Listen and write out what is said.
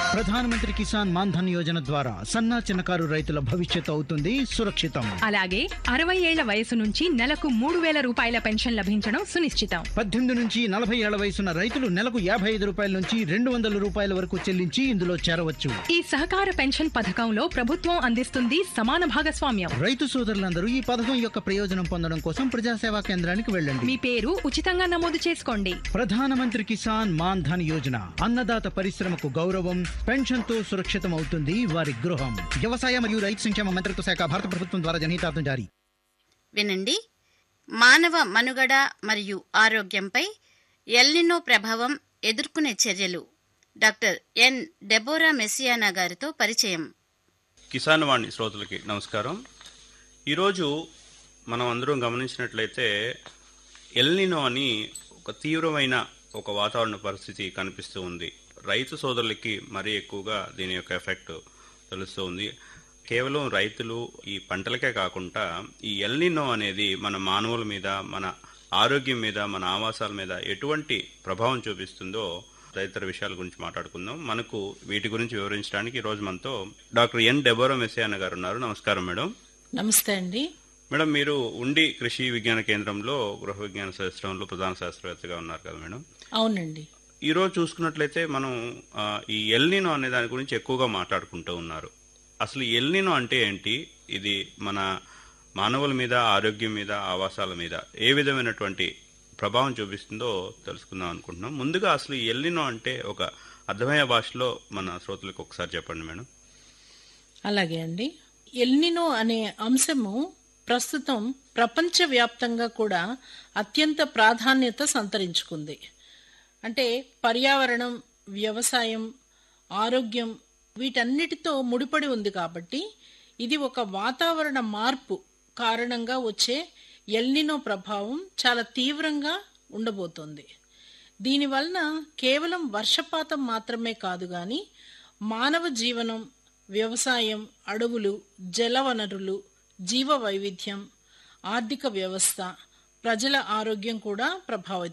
ప్రధానమంత్రి కిసాన్ మాన్ ధన్ యోజన ద్వారా సన్నా చిన్నకారు రైతుల భవిష్యత్తు అవుతుంది సురక్షితం అలాగే అరవై ఏళ్ల వయసు నుంచి నెలకు మూడు వేల రూపాయల పెన్షన్ లభించడం సునిశ్చితం పద్దెనిమిది నుంచి నలభై ఏళ్ల వయసున్న రైతులు నెలకు యాభై ఐదు రూపాయల నుంచి రెండు వందల రూపాయల వరకు చెల్లించి ఇందులో చేరవచ్చు ఈ సహకార పెన్షన్ పథకంలో ప్రభుత్వం అందిస్తుంది సమాన భాగస్వామ్యం రైతు సోదరులందరూ ఈ పథకం యొక్క ప్రయోజనం పొందడం కోసం ప్రజాసేవా కేంద్రానికి వెళ్ళండి మీ పేరు ఉచితంగా నమోదు చేసుకోండి ప్రధానమంత్రి కిసాన్ మాన్ ధన్ యోజన అన్నదాత పరిశ్రమకు గౌరవం పెన్షన్ తో సురక్షితం అవుతుంది వారి గృహం వ్యవసాయ మరియు రైతు సంక్షేమ మంత్రిత్వ శాఖ భారత ప్రభుత్వం ద్వారా జనహితార్థం జారీ వినండి మానవ మనుగడ మరియు ఆరోగ్యంపై ఎల్నినో ప్రభావం ఎదుర్కొనే చర్యలు డాక్టర్ ఎన్ డెబోరా మెస్సియానా గారితో పరిచయం కిసాన్ వాణి శ్రోతలకి నమస్కారం ఈరోజు మనం అందరం గమనించినట్లయితే ఎల్నినో అని ఒక తీవ్రమైన ఒక వాతావరణ పరిస్థితి కనిపిస్తూ ఉంది రైతు సోదరులకి మరీ ఎక్కువగా దీని యొక్క ఎఫెక్ట్ తెలుస్తూ ఉంది కేవలం రైతులు ఈ పంటలకే కాకుండా ఈ ఎల్నినో అనేది మన మానవుల మీద మన ఆరోగ్యం మీద మన ఆవాసాల మీద ఎటువంటి ప్రభావం చూపిస్తుందో తదితర విషయాల గురించి మాట్లాడుకుందాం మనకు వీటి గురించి వివరించడానికి ఈరోజు మనతో డాక్టర్ ఎన్ డెబోరో మెస్సియాన గారు ఉన్నారు నమస్కారం మేడం నమస్తే అండి మేడం మీరు ఉండి కృషి విజ్ఞాన కేంద్రంలో గృహ విజ్ఞాన శాస్త్రంలో ప్రధాన శాస్త్రవేత్తగా ఉన్నారు కదా మేడం అవునండి ఈ రోజు చూసుకున్నట్లయితే మనం ఆ, ఈ ఎల్నినో అనే దాని గురించి ఎక్కువగా మాట్లాడుకుంటూ ఉన్నారు అసలు ఎల్నినో అంటే ఏంటి ఇది మన మానవుల మీద ఆరోగ్యం మీద ఆవాసాల మీద ఏ విధమైనటువంటి ప్రభావం చూపిస్తుందో తెలుసుకుందాం అనుకుంటున్నాం ముందుగా అసలు ఈ ఎల్నినో అంటే ఒక అర్థమయ్యే భాషలో మన శ్రోతలకు ఒకసారి చెప్పండి మేడం అలాగే అండి ఎల్నినో అనే అంశము ప్రస్తుతం ప్రపంచవ్యాప్తంగా కూడా అత్యంత ప్రాధాన్యత సంతరించుకుంది అంటే పర్యావరణం వ్యవసాయం ఆరోగ్యం వీటన్నిటితో ముడిపడి ఉంది కాబట్టి ఇది ఒక వాతావరణ మార్పు కారణంగా వచ్చే ఎల్నినో ప్రభావం చాలా తీవ్రంగా ఉండబోతోంది దీనివలన కేవలం వర్షపాతం మాత్రమే కాదు గాని మానవ జీవనం వ్యవసాయం అడవులు జలవనరులు జీవ వైవిధ్యం ఆర్థిక వ్యవస్థ ప్రజల ఆరోగ్యం కూడా ప్రభావితం